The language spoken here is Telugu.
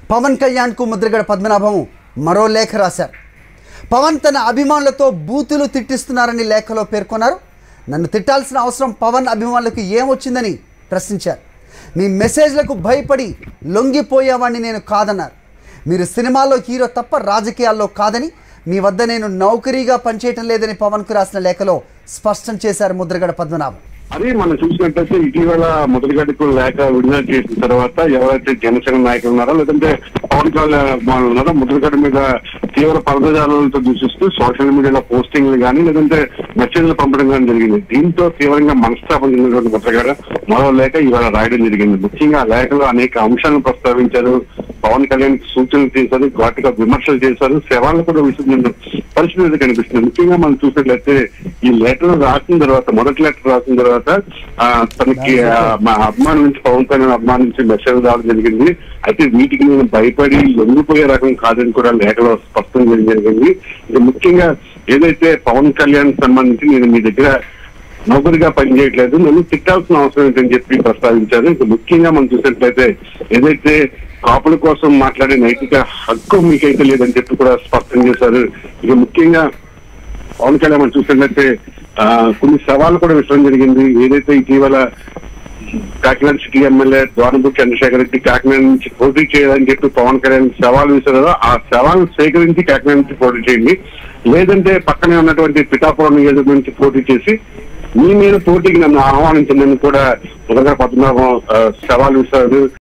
పవన్ కళ్యాణ్కు ముద్రగడ పద్మనాభం మరో లేఖ రాశారు పవన్ తన అభిమానులతో బూతులు తిట్టిస్తున్నారని లేఖలో పేర్కొన్నారు నన్ను తిట్టాల్సిన అవసరం పవన్ అభిమానులకు ఏమొచ్చిందని ప్రశ్నించారు మీ మెసేజ్లకు భయపడి లొంగిపోయేవాడిని నేను కాదన్నారు మీరు సినిమాలో హీరో తప్ప రాజకీయాల్లో కాదని మీ వద్ద నేను నౌకరీగా పనిచేయటం లేదని పవన్కు రాసిన లేఖలో స్పష్టం చేశారు ముద్రగడ పద్మనాభం అదే మనం చూసినట్టయితే ఇటీవల మొదటిగడ్డకు లేక విడుదల చేసిన తర్వాత ఎవరైతే జనసేన నాయకులు ఉన్నారో లేదంటే పవన్ కళ్యాణ్ ఉన్నారో ముద్రగడ్డ మీద తీవ్ర పదజాలతో దూషిస్తూ సోషల్ మీడియాలో పోస్టింగ్లు కానీ లేదంటే మెసేజ్లు పంపడం కానీ జరిగింది దీంతో తీవ్రంగా మనస్తాపం చెందినటువంటి ముద్రగడ్డ మరో లేఖ ఇవాళ రాయడం జరిగింది ముఖ్యంగా ఆ లేఖలో అనేక అంశాలను ప్రస్తావించారు పవన్ కళ్యాణ్ సూచనలు చేశారు ఘాటుగా విమర్శలు చేశారు శవాలను కూడా విసిరిన పరిస్థితి అయితే కనిపిస్తుంది ముఖ్యంగా మనం చూసినట్లయితే ఈ లెటర్ రాసిన తర్వాత మొదటి లెటర్ రాసిన తర్వాత ఆ, తనకి ఆ, మా అభిమానం నుంచి పవన్ కళ్యాణ్ అభిమానం నుంచి మెసేజ్ రావడం జరిగింది అయితే వీటికి నేను భయపడి లొంగిపోయే రకం కాదని కూడా లేఖలో స్పష్టం చేయడం జరిగింది ఇక ముఖ్యంగా ఏదైతే పవన్ కళ్యాణ్ సంబంధించి నేను మీ దగ్గర నౌకరిగా పనిచేయట్లేదు నన్ను తిట్టాల్సిన అవసరం ఏంటని చెప్పి ప్రస్తావించారు ఇక ముఖ్యంగా మనం చూసినట్లయితే ఏదైతే కాపుల కోసం మాట్లాడే నైతిక హక్కు మీకైతే లేదని చెప్పి కూడా స్పష్టం చేశారు ఇక ముఖ్యంగా పవన్ కళ్యాణ్ మనం చూసినట్లయితే ఆ, కొన్ని సవాళ్ళు కూడా విసరం జరిగింది ఏదైతే ఇటీవల కాకినాడ సిటీ ఎమ్మెల్యే ద్వారపు చంద్రశేఖర్ రెడ్డి కాకినాడ నుంచి పోటీ చేయాలని చెప్పి పవన్ కళ్యాణ్ సవాల్ విసిరారో ఆ సవాల్ స్వీకరించి కాకినాడ నుంచి పోటీ చేయండి లేదంటే పక్కనే ఉన్నటువంటి పిఠాపురం నియోజకవర్గం నుంచి పోటీ చేసి మీ మీద పోటీకి నన్ను ఆహ్వానించండి కూడా ఉదయ పద్మనాభం ఆ, సవాల్ విసిరారు